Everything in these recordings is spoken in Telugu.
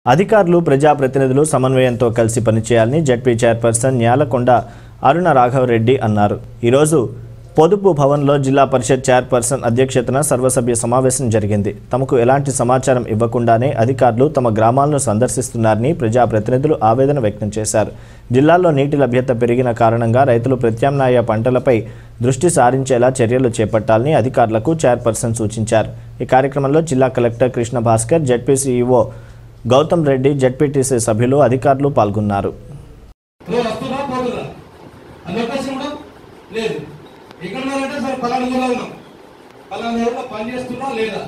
అధికారులు ప్రజాప్రతినిధులు సమన్వయంతో కలిసి పనిచేయాలని జడ్పీ చైర్పర్సన్ న్యాలకొండ అరుణ రాఘవరెడ్డి అన్నారు ఈరోజు పొదుపు భవన్లో జిల్లా పరిషత్ చైర్పర్సన్ అధ్యక్షతన సర్వసభ్య సమావేశం జరిగింది తమకు ఎలాంటి సమాచారం ఇవ్వకుండానే అధికారులు తమ గ్రామాలను సందర్శిస్తున్నారని ప్రజాప్రతినిధులు ఆవేదన వ్యక్తం చేశారు జిల్లాలో నీటి లభ్యత పెరిగిన కారణంగా రైతులు ప్రత్యామ్నాయ పంటలపై దృష్టి సారించేలా చర్యలు చేపట్టాలని అధికారులకు చైర్పర్సన్ సూచించారు ఈ కార్యక్రమంలో జిల్లా collector Krishna Bhaskar ZP CEO Gautham Reddy ZPTC సభ్యులు అధికారులు పాల్గొన్నారు రోజు వస్తున్నా పోతున్నా అది అవకాశం కూడా లేదు ఎక్కడ ఉన్నారంటే సార్ పలానా ఊళ్ళో ఉన్నాం పలానా ఊళ్ళో పని చేస్తున్నా లేదా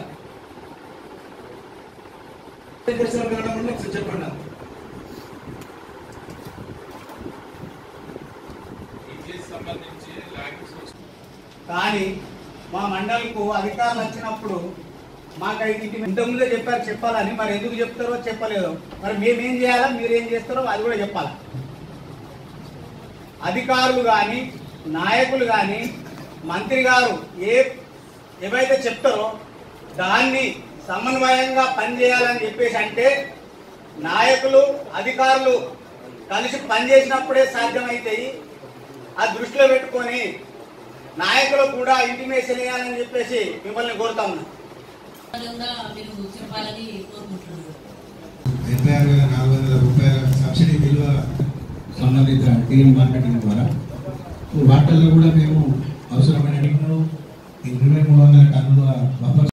ఏం చేస్తున్నారు కన్నడ అంటే ఒకసారి చెప్పండి నాకు. కానీ మా మండలికు అధికారులు వచ్చినప్పుడు మాకు ఐదు ఇంతకుముందే చెప్పారు చెప్పాలని మరి ఎందుకు చెప్తారో చెప్పలేదు మరి మేమేం చేయాలా మీరేం చేస్తారో అది కూడా చెప్పాలి అధికారులు కానీ నాయకులు కానీ మంత్రి గారు ఏ ఏవైతే చెప్తారో దాన్ని సమన్వయంగా పనిచేయాలని చెప్పేసి అంటే నాయకులు అధికారులు కలిసి పనిచేసినప్పుడే సాధ్యమవుతాయి ఆ దృష్టిలో పెట్టుకొని నాయకులు కూడా ఇంటిమేషన్ వేయాలని చెప్పేసి మిమ్మల్ని కోరుతా ఉన్నాం విధంగా మీరు చెప్పాలని కోరుకుంటున్నాను డెబ్బై ఆరు వేల నాలుగు వందల రూపాయల సబ్సిడీ విలువ సంబంధిత టీఎం మార్కెటింగ్ ద్వారా వాటిల్లో కూడా మేము